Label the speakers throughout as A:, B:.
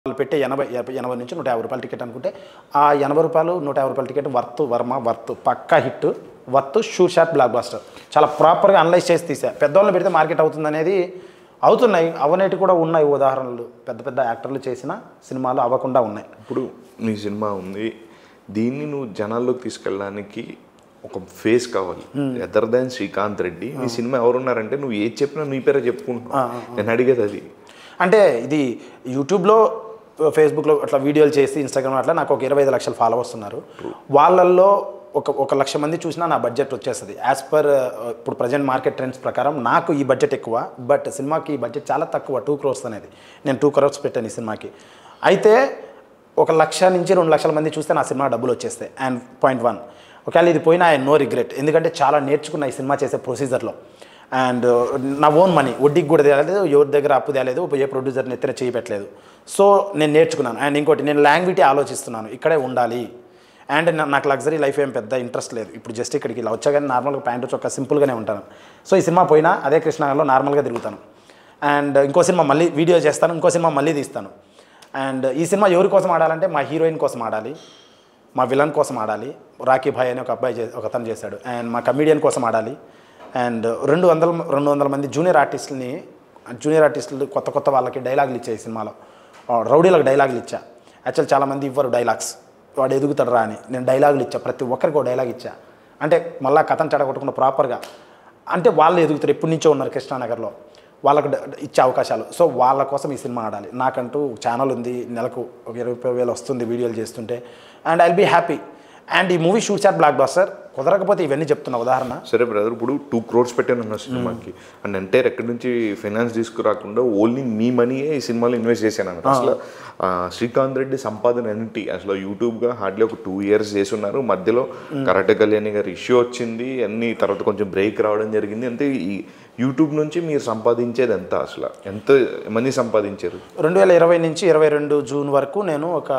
A: వాళ్ళు పెట్టే ఎనభై ఎనభై ఎనభై నుంచి నూట యాభై రూపాయల టికెట్ అనుకుంటే ఆ ఎనభై రూపాయలు నూట యాభై రూపాయల టికెట్ వర్త్ వర్మ వర్త్ పక్కా hit worth sure shot blockbuster చాలా ప్రాపర్గా అనలైజ్ చేసి తీసా పెద్దవాళ్ళని పెడితే మార్కెట్ అవుతుంది అనేది అవుతున్నాయి అవనేటి కూడా ఉన్నాయి ఉదాహరణలు పెద్ద పెద్ద యాక్టర్లు చేసిన సినిమాలు అవ్వకుండా ఉన్నాయి
B: ఇప్పుడు నీ సినిమా ఉంది దీన్ని నువ్వు జనాల్లోకి తీసుకెళ్ళడానికి ఒక ఫేస్ కావాలి అదర్ దాన్ శ్రీకాంత్ రెడ్డి నీ సినిమా ఎవరున్నారంటే నువ్వు ఏది చెప్పినా నీ పేరే చెప్పుకుంటున్నావు నేను అడిగేది అది
A: అంటే ఇది యూట్యూబ్లో ఫేస్బుక్లో అట్లా వీడియోలు చేసి ఇన్స్టాగ్రామ్ అట్లా నాకు ఒక ఇరవై ఐదు లక్షల ఫాలోవర్స్ ఉన్నారు వాళ్ళల్లో ఒక ఒక లక్ష మంది చూసినా నా బడ్జెట్ వచ్చేస్తుంది యాజ్ పర్ ఇప్పుడు ప్రజెంట్ మార్కెట్ ట్రెండ్స్ ప్రకారం నాకు ఈ బడ్జెట్ ఎక్కువ బట్ సినిమాకి ఈ బడ్జెట్ చాలా తక్కువ టూ క్రోర్స్ అనేది నేను టూ క్రోర్స్ పెట్టాను ఈ సినిమాకి అయితే ఒక లక్ష నుంచి రెండు లక్షల మంది చూస్తే నా సినిమా డబ్బులు వచ్చేస్తాయి అండ్ పాయింట్ వన్ ఒకవేళ ఇది పోయినా ఐ నో రిగ్రెట్ ఎందుకంటే చాలా నేర్చుకున్న ఈ సినిమా చేసే ప్రొసీజర్లో అండ్ నా ఓన్ మనీ వడ్డీకి కూడా తేలేదు ఎవరి దగ్గర అప్పు తేలేదు ఏ ప్రొడ్యూసర్ని ఎత్తిన చేయి పెట్టలేదు సో నేను నేర్చుకున్నాను అండ్ ఇంకోటి నేను లాంగ్వేజ్ ఆలోచిస్తున్నాను ఇక్కడే ఉండాలి అండ్ నా- నాకు లగ్జరీ లైఫ్ ఏం పెద్ద ఇంట్రెస్ట్ లేదు ఇప్పుడు జస్ట్ ఇక్కడికి ఇలా వచ్చా కానీ నార్మల్గా ప్యాంటు చొక్కా సింపుల్గానే ఉంటాను సో ఈ సినిమా పోయినా అదే కృష్ణనగర్లో నార్మల్గా తిరుగుతాను అండ్ ఇంకో సినిమా మళ్ళీ వీడియో చేస్తాను ఇంకో సినిమా మళ్ళీ తీస్తాను అండ్ ఈ సినిమా ఎవరి కోసం ఆడాలంటే మా హీరోయిన్ కోసం ఆడాలి మా విలన్ కోసం ఆడాలి రాకీ భాయ్ అని ఒక అబ్బాయి చే ఒక అతను చేశాడు అండ్ మా కమీడియన్ కోసం ఆడాలి అండ్ రెండు వందల రెండు వందల మంది జూనియర్ ఆర్టిస్టులని జూనియర్ ఆర్టిస్టులు కొత్త కొత్త వాళ్ళకి డైలాగులు ఇచ్చాయి ఈ సినిమాలో ఆ, రౌడీలకు డైలాగులు ఇచ్చా యాక్చువల్ చాలామంది ఇవ్వరు డైలాగ్స్ వాడు ఎదుగుతాడు రా అని నేను డైలాగులు ఇచ్చా ప్రతి ఒక్కరికి ఒక డైలాగ్ ఇచ్చా అంటే మళ్ళీ కథను చెడగొట్టకుండా ప్రాపర్గా అంటే వాళ్ళు ఎదుగుతారు ఎప్పటి నుంచో ఉన్నారు కృష్ణానగర్లో వాళ్ళకు డ- ఇచ్చే అవకాశాలు సో వాళ్ళ కోసం ఈ సినిమా ఆడాలి నాకంటూ ఛానల్ ఉంది నెలకు ఒక ఇరవై ముప్పై వేలు వస్తుంది వీడియోలు చేస్తుంటే and I'll be happy and ఈ movie sure shot blockbuster కుదరకపోతే ఇవన్నీ చెప్తున్నా ఉదాహరణ
B: సరే బ్రదర్ ఇప్పుడు టూ క్రోర్స్ పెట్టాను అన్న సినిమాకి అండ్ ఎంటైర్ ఎక్కడి నుంచి ఫైనాన్స్ తీసుకురాకుండా ఓన్లీ మీ మనీయే ఈ సినిమాలో ఇన్వెస్ట్ చేశాను అన్నమాట అసలు ఆ, శ్రీకాంత్ రెడ్డి సంపాదన ఏంటి అసలు యూట్యూబ్గా హార్డ్లీ ఒక టూ ఇయర్స్ చేసి ఉన్నారు మధ్యలో కరాటే కళ్యాణి గారి ఇష్యూ వచ్చింది అన్ని తర్వాత కొంచెం బ్రేక్ రావడం జరిగింది అంటే ఈ యూట్యూబ్ నుంచి మీరు సంపాదించేది ఎంత అసలు ఎంత మనీ సంపాదించారు
A: రెండు వేల ఇరవై నుంచి ఇరవై రెండు జూన్ వరకు నేను ఒక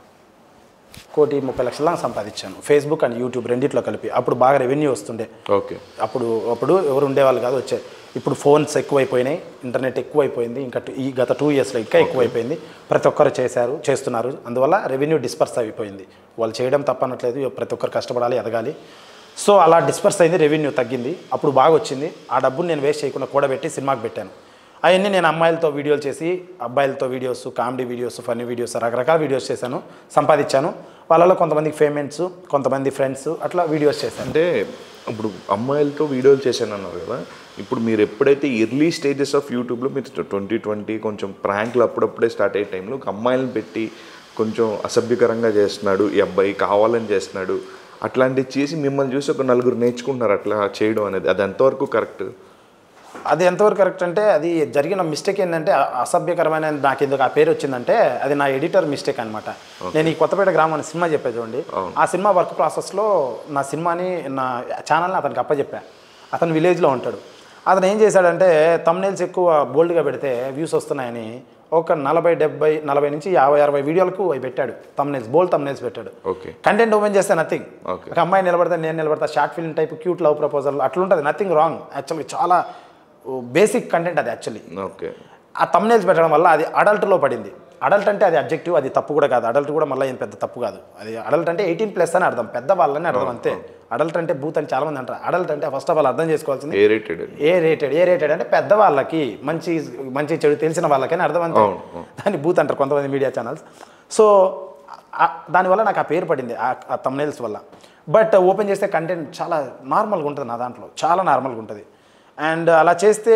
A: కోటి ముప్పై లక్షల దాకా సంపాదించాను ఫేస్బుక్ అండ్ యూట్యూబ్ రెండిట్లో కలిపి అప్పుడు బాగా రెవెన్యూ వస్తుండే
B: ఓకే
A: అప్పుడు అప్పుడు ఎవరు ఉండేవాళ్ళు కాదు వచ్చాయి ఇప్పుడు ఫోన్స్ ఎక్కువైపోయినాయి ఇంటర్నెట్ ఎక్కువైపోయింది ఇంకా టూ- ఈ గత టూ ఇయర్స్లో ఇంకా ఎక్కువైపోయింది ప్రతి ఒక్కరు చేశారు చేస్తున్నారు అందువల్ల రెవెన్యూ డిస్పర్స్ అయిపోయింది వాళ్ళు చేయడం తప్పనట్లేదు ప్రతి ఒక్కరు కష్టపడాలి ఎదగాలి సో అలా డిస్పర్స్ అయింది రెవెన్యూ తగ్గింది అప్పుడు బాగా వచ్చింది ఆ డబ్బుని నేను వేస్ట్ చేయకుండా కూడబెట్టి సినిమాకి పెట్టాను అవన్నీ నేను అమ్మాయిలతో వీడియోలు చేసి అబ్బాయిలతో videos comedy videos funny videos రకరకాల వీడియోస్ చేశాను సంపాదించాను వాళ్ళలో కొంతమందికి పేమెంట్స్ కొంతమంది ఫ్రెండ్స్ అట్లా వీడియోస్ చేశాను
B: అంటే ఇప్పుడు అమ్మాయిలతో వీడియోలు చేశాను అన్నారు కదా ఇప్పుడు మీరు ఎప్పుడైతే ఎర్లీ స్టేజెస్ ఆఫ్ యూట్యూబ్లో మీరు ట్వంటీ ట్వంటీ కొంచెం ప్రాంక్లు అప్పుడప్పుడే స్టార్ట్ అయ్యే టైంలో ఒక అమ్మాయిలను పెట్టి కొంచెం అసభ్యకరంగా చేస్తున్నాడు ఈ అబ్బాయి కావాలని చేస్తున్నాడు అట్లాంటివి చేసి మిమ్మల్ని చూసి ఒక నలుగురు నేర్చుకుంటున్నారు అట్లా చేయడం అనేది అది ఎంతవరకు కరెక్ట్
A: అది ఎంతవరకు కరెక్ట్ అంటే అది జరిగిన మిస్టేక్ ఏంటంటే అ- అసభ్యకరమైన నాకు ఎందుకు ఆ పేరు వచ్చిందంటే అది నా ఎడిటర్ మిస్టేక్ అనమాట నేను ఈ కొత్తపేట గ్రామం అనే సినిమా చెప్పే చూడండి ఆ సినిమా వర్క్ ప్రాసెస్లో నా సినిమాని నా ఛానల్ని అతనికి అప్పచెప్పా అతను విలేజ్లో ఉంటాడు అతను ఏం చేశాడంటే తమ్నేల్స్ ఎక్కువ బోల్డ్గా పెడితే వ్యూస్ వస్తున్నాయని ఒక నలభై డెబ్బై నలభై నుంచి యాభై అరవై వీడియోలకు అవి పెట్టాడు తమ్నేల్స్ బోల్డ్ తమ్నేల్స్ పెట్టాడు
B: ఓకే
A: కంటెంట్ ఓపెన్ చేస్తే నథింగ్
B: Okay.
A: ఒక అమ్మాయి నిలబడతా నేను నిలబడతా short film type cute love proposal అట్లుంటుంది నథింగ్ రాంగ్ యాక్చువల్గా చాలా బేసిక్ కంటెంట్ అది యాక్చువల్లీ
B: ఓకే
A: ఆ తమ్నేల్స్ పెట్టడం వల్ల అది అడల్ట్లో పడింది అడల్ట్ అంటే అది అబ్జెక్టివ్ అది తప్పు కూడా కాదు అడల్ట్ కూడా మళ్ళీ ఏం పెద్ద తప్పు కాదు అది అడల్ట్ అంటే ఎయిటీన్ ప్లస్ అని అర్థం పెద్ద వాళ్ళని అర్థం అంతే అడల్ట్ అంటే బూత్ అని చాలా మంది అంటారు అడల్ట్ అంటే ఫస్ట్ ఆఫ్ ఆల్ అర్థం చేసుకోవాల్సింది
B: A rated
A: A rated A rated అంటే పెద్ద వాళ్ళకి మంచి మంచి చెడు తెలిసిన వాళ్ళకని అర్థం అంతే
B: అవును, అవును.
A: దాన్ని బూత్ అంటారు కొంతమంది మీడియా ఛానల్స్ సో ఆ- దానివల్ల నాకు ఆ పేరు పడింది ఆ- ఆ తమ్నేల్స్ వల్ల బట్ ఓపెన్ చేస్తే కంటెంట్ చాలా నార్మల్గా ఉంటుంది నా దాంట్లో చాలా నార్మల్గా ఉంటుంది అండ్ అలా చేస్తే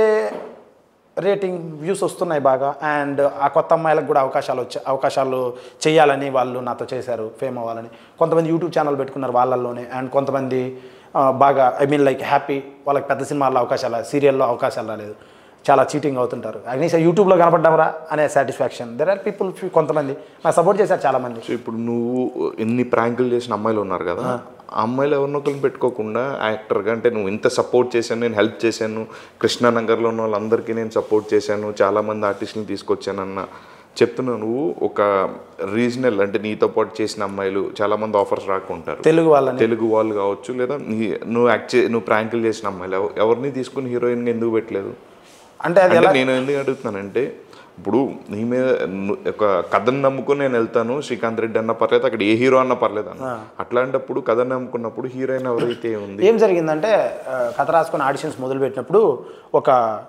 A: రేటింగ్ వ్యూస్ వస్తున్నాయి బాగా అండ్ ఆ కొత్త అమ్మాయిలకు కూడా అవకాశాలు వచ్చే అవకాశాలు చేయాలని వాళ్ళు నాతో చేశారు ఫేమ్ అవ్వాలని కొంతమంది యూట్యూబ్ ఛానల్ పెట్టుకున్నారు వాళ్ళల్లోనే అండ్ కొంతమంది ఆ, బాగా ఐ మీన్ లైక్ హ్యాపీ వాళ్ళకి పెద్ద సినిమాల్లో అవకాశాలు సీరియల్లో అవకాశాలు రాలేదు చాలా చీటింగ్ అవుతుంటారు అగ్నీష్ యూట్యూబ్లో కనపడ్డామరా అనే సాటిస్ఫాక్షన్ దెర్ ఆర్ పీపుల్ కొంతమంది నాకు సపోర్ట్ చేశారు చాలామంది
B: సో ఇప్పుడు నువ్వు ఎన్ని ప్రాంకులు చేసిన అమ్మాయిలు ఉన్నారు కదా ఆ అమ్మాయిలు ఎవరినొకరిని పెట్టుకోకుండా యాక్టర్గా అంటే నువ్వు ఇంత సపోర్ట్ చేశాను నేను హెల్ప్ చేశాను కృష్ణానగర్లో ఉన్న వాళ్ళందరికీ నేను సపోర్ట్ చేశాను చాలామంది ఆర్టిస్టులను తీసుకొచ్చానన్న చెప్తున్నావు నువ్వు ఒక రీజనల్ అంటే నీతో పాటు చేసిన అమ్మాయిలు చాలామంది ఆఫర్స్ రాకుంటారు
A: తెలుగు వాళ్ళని
B: తెలుగు వాళ్ళు కావచ్చు లేదా నీ నువ్వు యాక్ట్ చే నువ్వు ప్రాంకులు చేసిన అమ్మాయిలు ఎవ- ఎవరిని తీసుకుని హీరోయిన్గా ఎందుకు పెట్టలేదు
A: అంటే అది
B: అంటే
A: ఎలా
B: నేను ఎందుకు అడుగుతున్నానంటే ఇప్పుడు నీ మీద ను- ఒక కథను నమ్ముకుని నేను వెళ్తాను శ్రీకాంత్ రెడ్డి అన్న పర్లేదు అక్కడ ఏ హీరో అన్న పర్లేదు అన్న అట్లాంటప్పుడు కథను నమ్ముకున్నప్పుడు హీరోయిన్ ఎవరైతే ఉంది
A: ఏం జరిగిందంటే ఆ, కథ రాసుకొని ఆడిషన్స్ మొదలుపెట్టినప్పుడు ఒక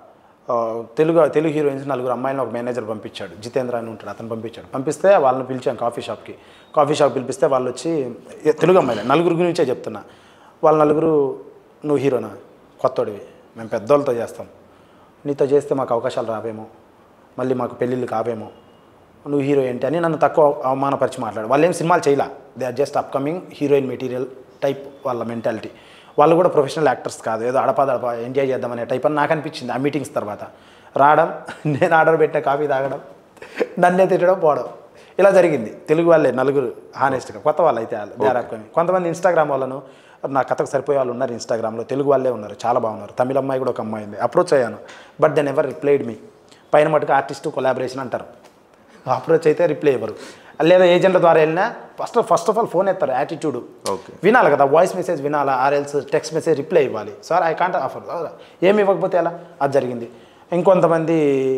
A: ఆ, తెలుగు తెలుగు హీరోయిన్స్ నలుగురు అమ్మాయిలను ఒక మేనేజర్ పంపించాడు జితేంద్ర అని ఉంటాడు అతను పంపించాడు పంపిస్తే వాళ్ళని పిలిచాను కాఫీ షాప్కి కాఫీ షాప్ పిలిపిస్తే వాళ్ళు వచ్చి ఏ, తెలుగు అమ్మాయిలే నలుగురు గురించే చెప్తున్నా వాళ్ళ నలుగురు నువ్వు హీరోనా కొత్తోడివి మేము పెద్దోళ్ళతో చేస్తాం నీతో చేస్తే మాకు అవకాశాలు రావేమో మళ్ళీ మాకు పెళ్ళిళ్ళు కావేమో నువ్వు హీరో ఏంటి అని నన్ను తక్కువ అవమానపరిచి మాట్లాడు వాళ్ళు ఏం సినిమాలు చేయలే they are just upcoming heroine material type వాళ్ళ మెంటాలిటీ వాళ్ళు కూడా ప్రొఫెషనల్ యాక్టర్స్ కాదు ఏదో అడపాదడప ఎంజాయ్ చేద్దామనే టైప్ అని నాకు అనిపించింది ఆ మీటింగ్స్ తర్వాత రావడం నేను ఆర్డర్ పెట్టే కాఫీ తాగడం నన్నే తిట్టడం పోవడం ఇలా జరిగింది తెలుగు వాళ్ళే నలుగురు హానెస్ట్గా కొత్త వాళ్ళు అయితే వాళ్ళు దే ఆర్ అప్కమింగ్ కొంతమంది ఇన్స్టాగ్రామ్ వాళ్ళను నా కథకు సరిపోయే వాళ్ళు ఉన్నారు ఇన్స్టాగ్రామ్లో తెలుగు వాళ్ళే ఉన్నారు చాలా బాగున్నారు తమిళ అమ్మాయి కూడా ఒక అమ్మాయి ఉంది అప్రోచ్ అయ్యాను but then ever replied me పైన మటుకు ఆర్టిస్ట్ కొలాబరేషన్ అంటారు అప్రోచ్ అయితే రిప్లై ఇవ్వరు లేదా ఏజెంట్ల ద్వారా వెళ్ళినా first first of all phone ఎత్తారు యాటిట్యూడ్
B: ఓకే
A: వినాలి కదా వాయిస్ మెసేజ్ వినాలా ఆర్ఎల్స్ టెక్స్ట్ మెసేజ్ రిప్లై ఇవ్వాలి సార్ ఐ కాంట్ ఆఫర్ ఏమి ఇవ్వకపోతే ఎలా అది జరిగింది ఇంకొంతమంది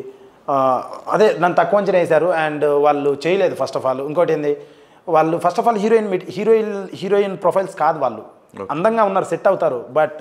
A: ఆ, అదే నన్ను తక్కువ అంచనా వేశారు అండ్ వాళ్ళు చేయలేదు ఫస్ట్ ఆఫ్ ఆల్ ఇంకోటి ఏంది వాళ్ళు first of all heroine heroine heroine profiles కాదు వాళ్ళు అందంగా ఉన్నారు సెట్ అవుతారు బట్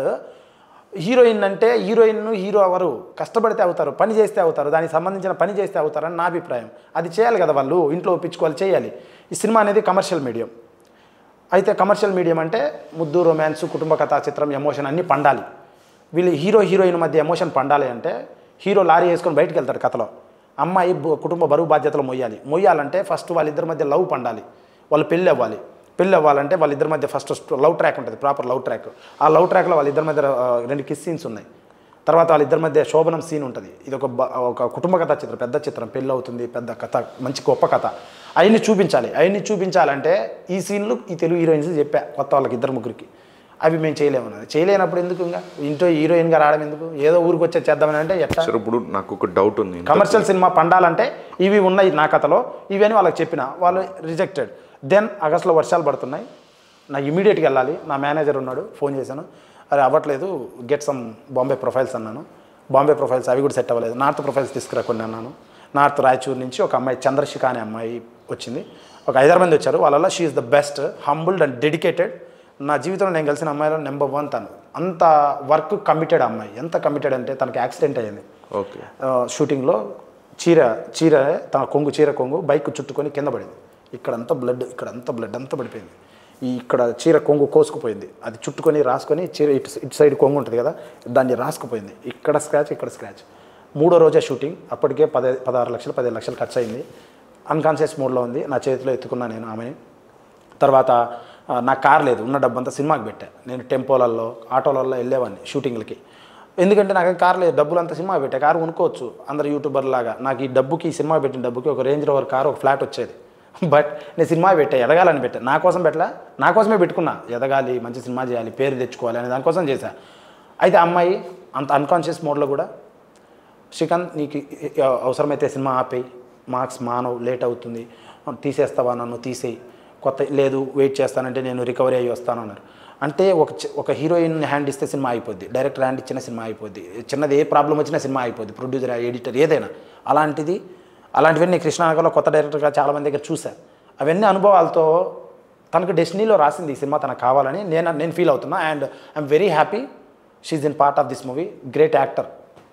A: హీరోయిన్ అంటే హీరోయిన్ హీరో అవరు కష్టపడితే అవుతారు పని చేస్తే అవుతారు దానికి సంబంధించిన పని చేస్తే అవుతారని నా అభిప్రాయం అది చేయాలి కదా వాళ్ళు ఇంట్లో ఒప్పించుకోవాలి చేయాలి ఈ సినిమా అనేది కమర్షియల్ మీడియం అయితే కమర్షియల్ మీడియం అంటే ముద్దు రొమాన్స్ కుటుంబ కథా చిత్రం ఎమోషన్ అన్నీ పండాలి వీళ్ళు హీరో హీరోయిన్ మధ్య ఎమోషన్ పండాలి అంటే హీరో లారీ వేసుకొని బయటికి వెళ్తాడు కథలో అమ్మాయి బు- కుటుంబ బరువు బాధ్యతలు మొయ్యాలి మొయ్యాలంటే ఫస్ట్ వాళ్ళిద్దరి మధ్య లవ్ పండాలి వాళ్ళు పెళ్ళి అవ్వాలి పెళ్ళి అవ్వాలంటే వాళ్ళిద్దరి మధ్య ఫస్ట్ లవ్ ట్రాక్ ఉంటుంది ప్రాపర్ లవ్ ట్రాక్ ఆ లవ్ ట్రాక్లో వాళ్ళిద్దరి మధ్య ఆ, రెండు కిస్ సీన్స్ ఉన్నాయి తర్వాత వాళ్ళిద్దరి మధ్య శోభనం సీన్ ఉంటుంది ఇది ఒక బ- ఒక కుటుంబ కథ చిత్రం పెద్ద చిత్రం పెళ్ళి అవుతుంది పెద్ద కథ మంచి గొప్ప కథ అవన్నీ చూపించాలి అవన్నీ చూపించాలంటే ఈ సీన్లు ఈ తెలుగు హీరోయిన్స్ చెప్పా కొత్త వాళ్ళకి ఇద్దరు ముగ్గురికి అవి మేము చేయలేమన్నది చేయలేనప్పుడు ఎందుకు ఇంకా ఇంట్లో హీరోయిన్గా రావడం ఎందుకు ఏదో ఊరికి వచ్చే చేద్దామని అంటే ఎట్లా
B: సరే ఇప్పుడు నాకు ఒక డౌట్ ఉంది
A: కమర్షియల్ సినిమా పండాలంటే ఇవి ఉన్నాయి నా కథలో ఇవి అని వాళ్ళకి చెప్పిన వాళ్ళు రిజెక్టెడ్ దెన్ ఆగస్టులో వర్షాలు పడుతున్నాయి నాకు ఇమీడియట్గా వెళ్ళాలి నా మేనేజర్ ఉన్నాడు ఫోన్ చేశాను అరే అవ్వట్లేదు గెట్ సమ్ బాంబే ప్రొఫైల్స్ అన్నాను బాంబే ప్రొఫైల్స్ అవి కూడా సెట్ అవ్వలేదు నార్త్ ప్రొఫైల్స్ తీసుకురా కొన్ని అన్నాను నార్త్ రాయచూర్ నుంచి ఒక అమ్మాయి చంద్రశిఖ అనే అమ్మాయి వచ్చింది ఒక ఐదారు మంది వచ్చారు వాళ్ళలో she is the best humbled and dedicated నా జీవితంలో నేను కలిసిన అమ్మాయిలో నెంబర్ వన్ తను అంత వర్క్ కమిటెడ్ అమ్మాయి ఎంత కమిటెడ్ అంటే తనకి యాక్సిడెంట్ అయ్యింది
B: ఓకే
A: ఆ, షూటింగ్లో చీర చీర తన కొంగు చీర కొంగు బైక్ చుట్టుకొని కింద పడింది ఇక్కడంతా బ్లడ్ ఇక్కడంతా బ్లడ్ అంతా పడిపోయింది ఈ ఇక్కడ చీర కొంగు కోసుకుపోయింది అది చుట్టుకొని రాసుకొని చీర ఇటు ఇటు సైడ్ కొంగు ఉంటుంది కదా దాన్ని రాసుకుపోయింది ఇక్కడ స్క్రాచ్ ఇక్కడ స్క్రాచ్ మూడో రోజే షూటింగ్ అప్పటికే పదే పదహారు లక్షలు పదిహేను లక్షలు ఖర్చు అయింది అన్కాన్షియస్ మోడ్లో ఉంది నా చేతిలో ఎత్తుకున్నా నేను ఆమెని తర్వాత ఆ, నా కార్ లేదు ఉన్న డబ్బంతా సినిమాకి పెట్టా నేను టెంపోలలో ఆటోలలో వెళ్ళేవాడిని షూటింగ్లకి ఎందుకంటే నాకు కార్ లేదు డబ్బులు అంతా సినిమా పెట్టా కారు కొనుక్కోవచ్చు అందరు యూట్యూబర్ లాగా నాకు ఈ డబ్బుకి ఈ సినిమా పెట్టిన డబ్బుకి ఒక రేంజ్ రోవర్ కారు ఒక ఫ్లాట్ వచ్చేది బట్ నేను సినిమా పెట్టా ఎదగాలని పెట్టా నా కోసం పెట్టలా నా కోసమే పెట్టుకున్నా ఎదగాలి మంచి సినిమా చేయాలి పేరు తెచ్చుకోవాలి అనే దానికోసం చేశా అయితే ఆ అమ్మాయి అంత అన్కాన్షియస్ మోడ్లో కూడా శ్రీకాంత్ నీకు ఈ- ఈ అవసరమైతే సినిమా ఆపేయి మార్క్స్ మానవ్ లేట్ అవుతుంది తీసేస్తావా నన్ను తీసేయి కొత్త లేదు వెయిట్ చేస్తానంటే నేను రికవరీ అయ్యి వస్తాను అన్నారు అంటే ఒక చి- ఒక హీరోయిన్ హ్యాండ్ ఇస్తే సినిమా అయిపోద్ది డైరెక్టర్ హ్యాండ్ ఇచ్చిన సినిమా అయిపోద్ది చిన్నది ఏ ప్రాబ్లం వచ్చినా సినిమా అయిపోద్ది ప్రొడ్యూసర్ ఎడిటర్ ఏదైనా అలాంటిది అలాంటివన్నీ కృష్ణానగర్లో కొత్త డైరెక్టర్గా చాలామంది దగ్గర చూసా అవన్నీ అనుభవాలతో తనకు డెస్టినీలో రాసింది ఈ సినిమా తనకు కావాలని నేను నేను ఫీల్ అవుతున్నా and I'm very happy she in part of this movie great actor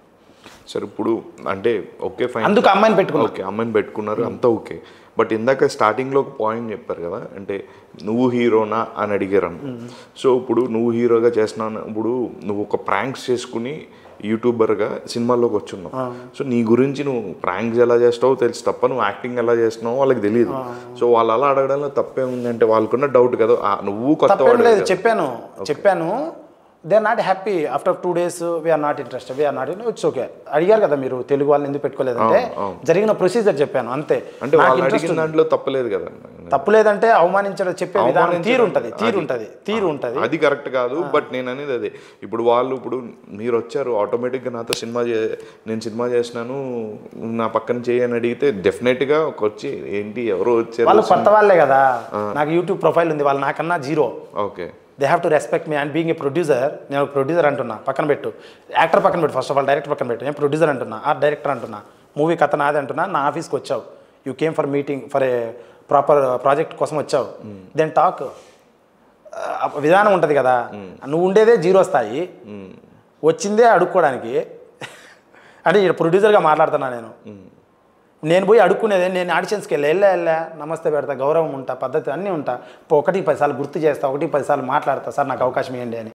B: సరే ఇప్పుడు అంటే ఓకే ఫైన్
A: అందుకు ఆ అమ్మాయిని పెట్టుకున్నా
B: ఓకే అమ్మాయిని పెట్టుకున్నారు అంతా ఓకే బట్ ఇందాక స్టార్టింగ్లో ఒక పాయింట్ చెప్పారు కదా అంటే నువ్వు హీరోనా అని అడిగారు సో ఇప్పుడు నువ్వు హీరోగా చేస్తున్నాను ఇప్పుడు నువ్వు ఒక ప్రాంక్స్ చేసుకుని యూట్యూబర్గా సినిమాల్లోకి వచ్చున్నావు సో నీ గురించి నువ్వు ప్రాంక్స్ ఎలా చేస్తావో తెలుసు తప్ప నువ్వు యాక్టింగ్ ఎలా చేస్తున్నావో వాళ్ళకి తెలియదు సో వాళ్ళు అలా అడగడంలో తప్పే ఉంది అంటే వాళ్ళకున్న డౌట్ కదా ఆ, నువ్వు కొత్త
A: తప్పేం లేదు చెప్పాను చెప్పాను they are not happy after two days we're not interest we're not it's okay అడిగారు కదా మీరు తెలుగు వాళ్ళని ఎందుకు పెట్టుకోలేదంటే జరిగిన ప్రొసీజర్ చెప్పాను అంతే
B: అంటే
A: నాకు
B: వాళ్ళు
A: ఇంట్రెస్ట్
B: అడిగిన దాంట్లో తప్పలేదు కదా
A: తప్పు లేదంటే అవమానించడం చెప్పే విధానం తీరు ఉంటుంది తీరు ఉంటుంది తీరు ఉంటుంది
B: అది కరెక్ట్ కాదు బట్ నేను అనేది అదే ఇప్పుడు వాళ్ళు ఇప్పుడు మీరు వచ్చారు ఆటోమేటిక్గా నాతో సినిమా చే నేను సినిమా చేసినాను నా పక్కన చేయని అడిగితే డెఫినెట్గా ఒక వచ్చి ఏంటి ఎవరో వచ్చారు
A: వాళ్ళు కొత్త వాళ్ళే కదా నాకు యూట్యూబ్ ప్రొఫైల్ ఉంది వాళ్ళు నాకన్నా zero
B: okay
A: they have to respect me and being a producer నేను ప్రొడ్యూసర్ అంటున్నా పక్కన పెట్టు యాక్టర్ పక్కన పెట్టు ఫస్ట్ ఆఫ్ ఆల్ డైరెక్టర్ పక్కన పెట్టు నేను ప్రొడ్యూసర్ అంటున్నా ఆ డైరెక్టర్ అంటున్నా మూవీ కథ నాది అంటున్నా నా ఆఫీస్కి వచ్చావు you came for meeting for a proper project కోసం వచ్చావు దెన్ టాక్ విధానం ఉంటుంది కదా నువ్వు ఉండేదే జీరో స్థాయి వచ్చిందే అడుక్కోవడానికి అంటే ఇక్కడ ప్రొడ్యూసర్గా మాట్లాడుతున్నా నేను నేను పోయి అడుక్కునేది నేను ఆడిషన్స్కి వెళ్ళి వెళ్ళా వెళ్ళా నమస్తే పెడతా గౌరవం ఉంటా పద్ధతి అన్నీ ఉంటా ఇప్పుడు ఒకటి పదిసార్లు గుర్తు చేస్తా ఒకటి పదిసార్లు మాట్లాడతా సార్ నాకు అవకాశం ఇవ్వండి అని